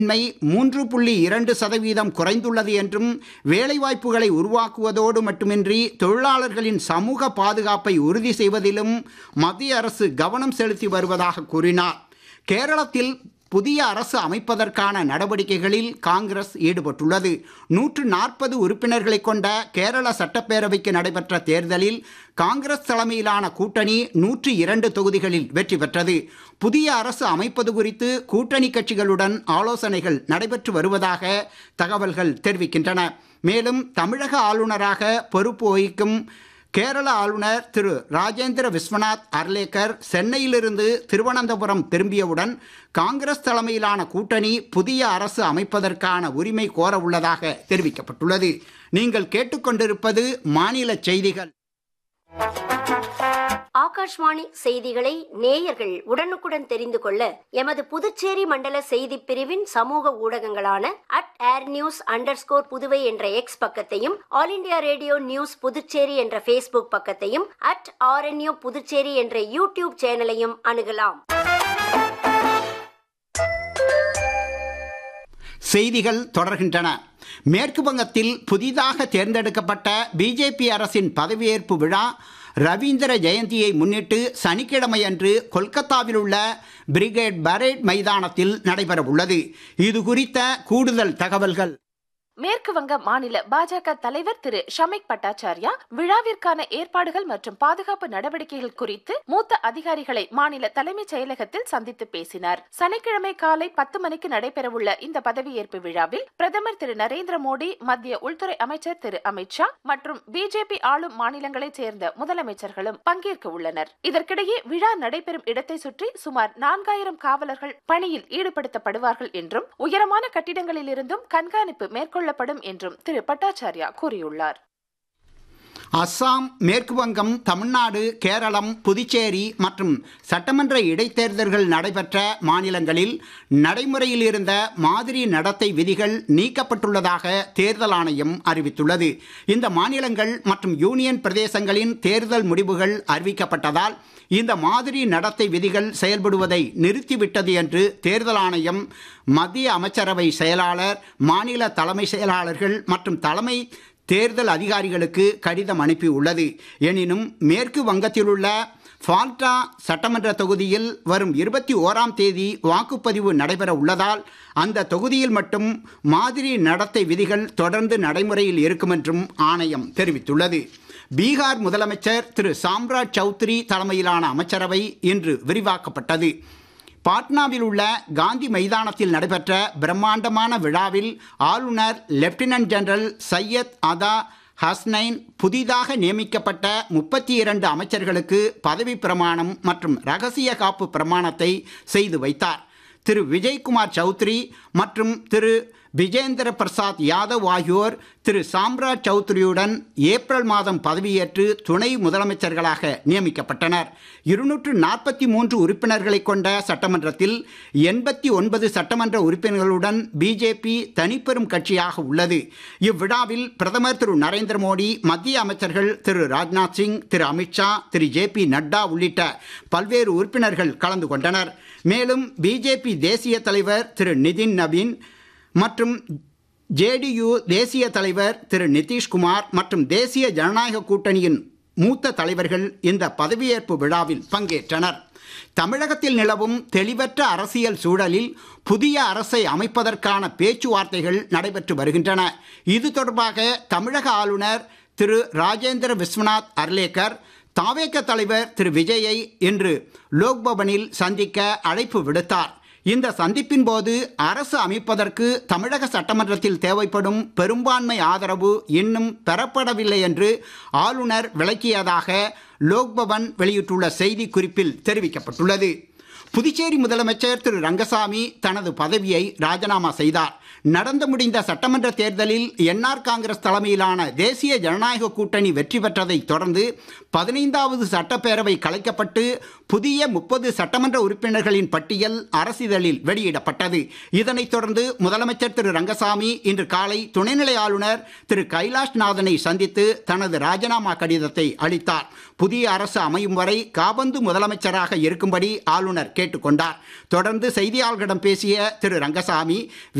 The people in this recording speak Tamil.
மை மூன்று புள்ளி இரண்டு சதவீதம் குறைந்துள்ளது என்றும் வேலைவாய்ப்புகளை உருவாக்குவதோடு மட்டுமின்றி தொழிலாளர்களின் சமூக பாதுகாப்பை உறுதி செய்வதிலும் மத்திய அரசு கவனம் செலுத்தி வருவதாக கூறினார் கேரளத்தில் புதிய அரசு அமைப்பதற்கான நடவடிக்கைகளில் காங்கிரஸ் ஈடுபட்டுள்ளது நூற்று நாற்பது உறுப்பினர்களை கொண்ட கேரள சட்டப்பேரவைக்கு நடைபெற்ற தேர்தலில் காங்கிரஸ் தலைமையிலான கூட்டணி நூற்று இரண்டு தொகுதிகளில் வெற்றி பெற்றது புதிய அரசு அமைப்பது குறித்து கூட்டணி கட்சிகளுடன் ஆலோசனைகள் நடைபெற்று வருவதாக தகவல்கள் தெரிவிக்கின்றன மேலும் தமிழக ஆளுநராக பொறுப்பு வகிக்கும் கேரள ஆளுநர் திரு ராஜேந்திர விஸ்வநாத் அர்லேக்கர் சென்னையிலிருந்து திருவனந்தபுரம் திரும்பியவுடன் காங்கிரஸ் தலைமையிலான கூட்டணி புதிய அரசு அமைப்பதற்கான உரிமை கோர உள்ளதாக தெரிவிக்கப்பட்டுள்ளது நீங்கள் கேட்டுக்கொண்டிருப்பது மாநில செய்திகள் ஆகாஷ்வாணி செய்திகளை நேயர்கள் உடனுக்குடன் தெரிந்து கொள்ள எமது புதுச்சேரி மண்டல செய்தி பிரிவின் சமூக ஊடகங்களான at air news under Puduvai என்ற எக்ஸ் பக்கத்தையும் all India radio news Puducherry என்ற ஃபேஸ்புக் பக்கத்தையும் அட் ஆர்என்யூ புதுச்சேரி என்ற யூடியூப் சேனலையும் அணுகலாம் செய்திகள் தொடர்கின்றன மேற்கு வங்கத்தில் புதிதாக தேர்ந்தெடுக்கப்பட்ட பிஜேபி அரசின் பதவியேற்பு விழா ரவீந்திர ஜெயந்தியை முன்னிட்டு சனிக்கிழமையன்று கொல்கத்தாவில் உள்ள பிரிகேட் பரேட் மைதானத்தில் நடைபெறவுள்ளது இது குறித்த கூடுதல் தகவல்கள் மேற்கு வங்க மாநில பாஜக தலைவர் திரு ஷமிக் பட்டாச்சார்யா விழாவிற்கான ஏற்பாடுகள் மற்றும் பாதுகாப்பு நடவடிக்கைகள் குறித்து மூத்த அதிகாரிகளை மாநில தலைமைச் செயலகத்தில் சந்தித்து பேசினார் சனிக்கிழமை காலை பத்து மணிக்கு நடைபெறவுள்ள இந்த பதவியேற்பு விழாவில் பிரதமர் திரு நரேந்திர மோடி மத்திய உள்துறை அமைச்சர் திரு அமித்ஷா மற்றும் பிஜேபி ஆளும் மாநிலங்களைச் சேர்ந்த முதலமைச்சர்களும் பங்கேற்க உள்ளனர் இதற்கிடையே விழா நடைபெறும் இடத்தை சுற்றி சுமார் நான்காயிரம் காவலர்கள் பணியில் ஈடுபடுத்தப்படுவார்கள் என்றும் உயரமான கட்டிடங்களில் இருந்தும் கண்காணிப்பு மேற்கொள்ள கொள்ளப்படும் என்றும் திரு பட்டாச்சார்யா கூறியுள்ளார் அஸ்ஸாம் மேற்கு வங்கம் தமிழ்நாடு கேரளம் புதுச்சேரி மற்றும் சட்டமன்ற இடைத்தேர்தல்கள் நடைபெற்ற மாநிலங்களில் நடைமுறையில் இருந்த மாதிரி நடத்தை விதிகள் நீக்கப்பட்டுள்ளதாக தேர்தல் ஆணையம் அறிவித்துள்ளது இந்த மாநிலங்கள் மற்றும் யூனியன் பிரதேசங்களின் தேர்தல் முடிவுகள் அறிவிக்கப்பட்டதால் இந்த மாதிரி நடத்தை விதிகள் செயல்படுவதை நிறுத்திவிட்டது என்று தேர்தல் ஆணையம் மத்திய அமைச்சரவை செயலாளர் மாநில தலைமை செயலாளர்கள் மற்றும் தலைமை தேர்தல் அதிகாரிகளுக்கு கடிதம் அனுப்பியுள்ளது எனினும் மேற்கு வங்கத்தில் உள்ள ஃபால்டா சட்டமன்ற தொகுதியில் வரும் இருபத்தி ஓராம் தேதி வாக்குப்பதிவு நடைபெற உள்ளதால் அந்த தொகுதியில் மட்டும் மாதிரி நடத்தை விதிகள் தொடர்ந்து நடைமுறையில் இருக்கும் என்றும் ஆணையம் தெரிவித்துள்ளது பீகார் முதலமைச்சர் திரு சாம்ராஜ் சௌத்ரி தலைமையிலான அமைச்சரவை இன்று விரிவாக்கப்பட்டது பாட்னாவில் உள்ள காந்தி மைதானத்தில் நடைபெற்ற பிரம்மாண்டமான விழாவில் ஆளுநர் லெப்டினன்ட் ஜெனரல் சையத் அதா ஹஸ்னைன் புதிதாக நியமிக்கப்பட்ட முப்பத்தி இரண்டு அமைச்சர்களுக்கு பதவி பிரமாணம் மற்றும் ரகசிய காப்பு பிரமாணத்தை செய்து வைத்தார் திரு விஜய்குமார் சௌத்ரி மற்றும் திரு விஜேந்திர பிரசாத் யாதவ் ஆகியோர் திரு சாம்ராஜ் சௌத்ரியுடன் ஏப்ரல் மாதம் பதவியேற்று துணை முதலமைச்சர்களாக நியமிக்கப்பட்டனர் இருநூற்று நாற்பத்தி மூன்று உறுப்பினர்களை கொண்ட சட்டமன்றத்தில் எண்பத்தி ஒன்பது சட்டமன்ற உறுப்பினர்களுடன் பிஜேபி தனிப்பெரும் கட்சியாக உள்ளது இவ்விழாவில் பிரதமர் திரு நரேந்திர மோடி மத்திய அமைச்சர்கள் திரு ராஜ்நாத் சிங் திரு அமித்ஷா திரு ஜே பி நட்டா உள்ளிட்ட பல்வேறு உறுப்பினர்கள் கலந்து கொண்டனர் மேலும் பிஜேபி தேசிய தலைவர் திரு நிதின் நவீன் மற்றும் ஜேடியு தேசிய தலைவர் திரு நிதிஷ்குமார் மற்றும் தேசிய ஜனநாயக கூட்டணியின் மூத்த தலைவர்கள் இந்த பதவியேற்பு விழாவில் பங்கேற்றனர் தமிழகத்தில் நிலவும் தெளிவற்ற அரசியல் சூழலில் புதிய அரசை அமைப்பதற்கான பேச்சுவார்த்தைகள் நடைபெற்று வருகின்றன இது தொடர்பாக தமிழக ஆளுநர் திரு ராஜேந்திர விஸ்வநாத் அர்லேக்கர் தாவேக்க தலைவர் திரு விஜயை இன்று லோக்பவனில் சந்திக்க அழைப்பு விடுத்தார் இந்த சந்திப்பின் போது அரசு அமைப்பதற்கு தமிழக சட்டமன்றத்தில் தேவைப்படும் பெரும்பான்மை ஆதரவு இன்னும் பெறப்படவில்லை என்று ஆளுநர் விளக்கியதாக லோக்பவன் வெளியிட்டுள்ள செய்தி குறிப்பில் தெரிவிக்கப்பட்டுள்ளது புதுச்சேரி முதலமைச்சர் திரு ரங்கசாமி தனது பதவியை ராஜினாமா செய்தார் நடந்து முடிந்த சட்டமன்ற தேர்தலில் என்ஆர் காங்கிரஸ் தலைமையிலான தேசிய ஜனநாயக கூட்டணி வெற்றி பெற்றதை தொடர்ந்து பதினைந்தாவது சட்டப்பேரவை கலைக்கப்பட்டு புதிய முப்பது சட்டமன்ற உறுப்பினர்களின் பட்டியல் அரசிதழில் வெளியிடப்பட்டது இதனைத் தொடர்ந்து முதலமைச்சர் திரு ரங்கசாமி இன்று காலை துணைநிலை ஆளுநர் திரு கைலாஷ்நாதனை சந்தித்து தனது ராஜினாமா கடிதத்தை அளித்தார் புதிய அரசு அமையும் வரை காபந்து முதலமைச்சராக இருக்கும்படி ஆளுநர் கேட்டுக்கொண்டார் தொடர்ந்து செய்தியாளர்களிடம் பேசிய திரு ரங்கசாமி